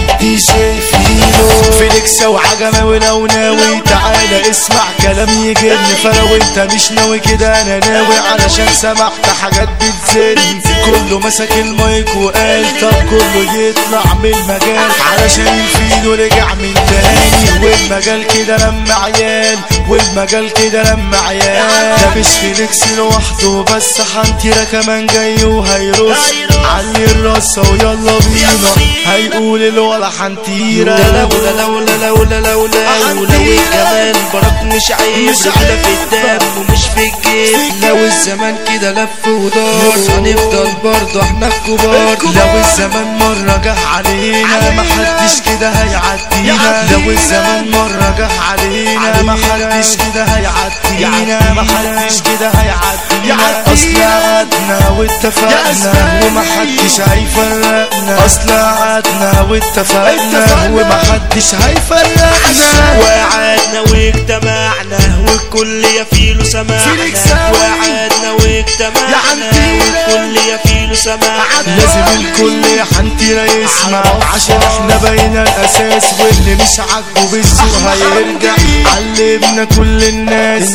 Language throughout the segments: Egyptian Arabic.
دي جي فيلو فيليكس وعجمة ولو ناوي تعالى اسمع كلام يجن فلو انت مش ناوي كده انا ناوي علشان سمعت حاجات بتزن كله مسك المايك وقال طب كله يطلع من المجال علشان الفيلو رجع من تاني والمجال كده لما عيال والمجال كده لما عيال ده مش فيليكس لوحده بس حنتيرة كمان جاي وهيرص علي الرصة ويلا بينا هيقول الولا حنتيرة ده لولا لولا لولا لولا لولا الجمال برك مش عيب رجولة في الدم ومش في الجيب لو الزمان كده لف ودار هنفضل برضه احنا الكبار لو الزمان مرة جه علينا محدش كده هيعدينا لو الزمان مرة جه علينا محدش كده هيعدينا محدش كده هيعدينا اصل قعدنا واتفقنا ومحدش هيفرقنا اصل قعدنا واتفقنا ومحدش هيفرقنا وقعدنا واجتمعنا والكل يا فيلو فيليكس سمعنا أوي. وقعدنا واجتمعنا عنتيرة. والكل يا فيلو سمعنا لازم الكل حنتيرة يسمع عشان احنا بقينا الاساس واللي مش عاجبه بالسوق هيرجع علمنا كل الناس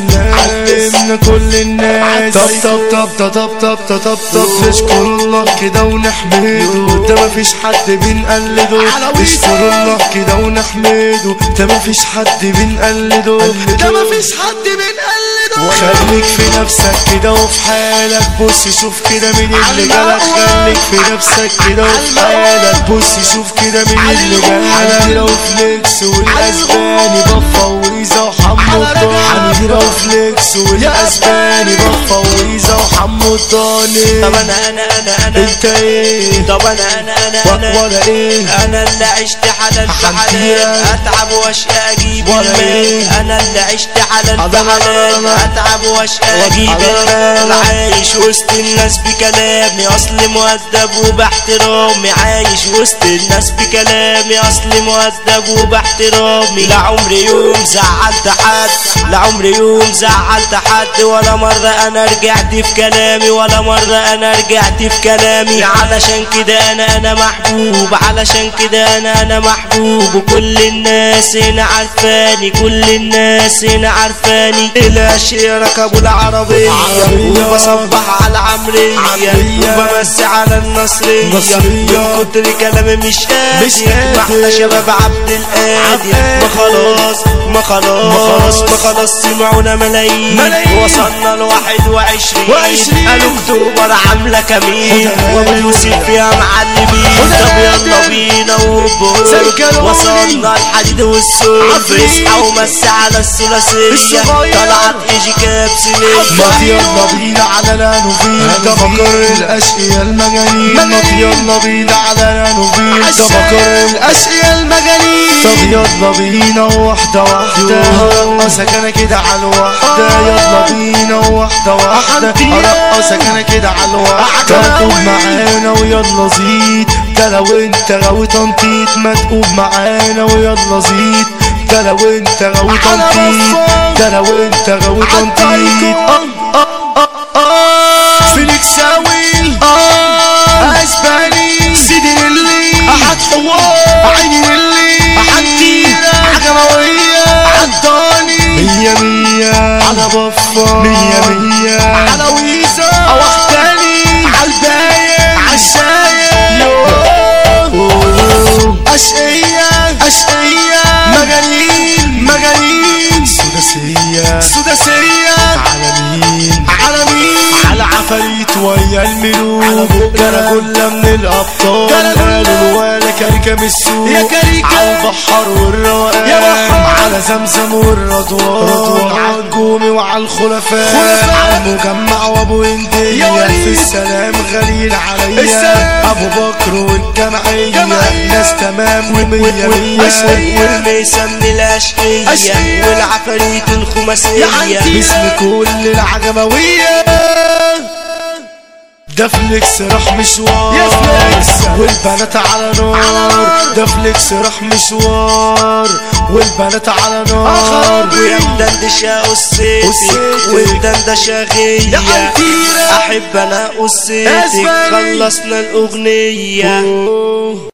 علمنا كل الناس طب طب طب طب طب طب طب طب طب نشكر الله كده ونحمده ده مفيش حد بنقلده نشكر الله كده ونحمده ده مفيش حد بنقلده ده مفيش حد بنقلده خليك في نفسك كده وفي حالك بص شوف كده مين اللي جالك خليك في نفسك كده وفي حالك بص شوف كده مين اللي جالك حميرة وفليكس والاسباني بفا ويزا وحمو الضاني حميرة وفليكس والاسباني بفا ويزا وحمو الضاني طب انا انا انا انا انت ايه طب انا انا انا انا ولا ايه انا اللي عشت حلال في حلال حنتيرة. اتعب واشقى اجيب ولا المال إيه؟ انا اللي عشت حلال في عضلة حلال عضلة. اتعب واشقى اجيب عضلة المال عايش وسط الناس بكلامي اصل مؤدب وباحترامي عايش وسط الناس بكلامي اصل مؤدب وباحترامي لا عمري يوم زعلت حد لا عمري يوم زعلت حد ولا مرة انا رجعت في كلامي ولا مرة انا رجعت في كلامي علشان كده انا انا محبوب علشان كده انا انا محبوب وكل الناس هنا عارفاني كل الناس هنا عارفاني الاشياء ركبوا العربية عربية. وبصبح على العمرية عمرية. وبمسي على النصرية نصرية. من كتر كلامي مش قادر مش قادر. واحنا شباب عبد القادر عبد ما خلاص ما خلاص ما خلاص سمعونا ملايين ملايين. وصلنا لواحد وعشرين وعشرين. قالوا اكتوبر عاملة كمين خدها. وابو يوسف فيها معلمين خدها. طب يلا بينا وبور سلكلوني. وصلنا الحديد والسور عفريت. اصحى ومسي على الثلاثية الصغير. طلعت ايجي كابسلية ما يلا بينا على لانوفيل ده مقر الاشقياء المجانين ما يلا بينا على لانوفيل ده مقر الاشقياء المجانين طب يلا بينا واحدة واحدة هرقصك انا كده على الواحدة يلا بينا واحدة واحدة هرقصك انا كده على الواحدة تقوم معانا ويلا زيد ده لو انت غاوي تنطيط ما تقوم معانا ويلا زيد ده لو انت غاوي تنطيط ده لو انت غاوي تنطيط فيليكس اويل اسباني سيدي اللي احد حوار عيني اللي احدي عجموية عداني مية مية على بفا مية مية على ويزا اوحداني عالباية عالشاية أشقية أشقية مجانين مجانين سداسية سداسية على مين على مين على عفاريت ويا الملوك على بكرة كلها من الأبطال قالوا الولا كاريكا من السوق يا كاريكا على البحر والروقان يا بحر على زمزم والرضوان على الجومي وعلى الخلفاء على المجمع وابو هندية في السلام غليل عليا ابو بكر والجمعية ناس تمام ومية مية والميسة من الأشقية أشقية. والعفاريت الخماسية باسم كل العجموية ده فليكس راح مشوار يا فليكس. والبنات على نار ده فليكس راح مشوار والبنات على نار ويا مدندشة أسيتي أسيتي. والدندشة غية يا حنتيرة. أحب أنا أسيتي أسباني. خلصنا الأغنية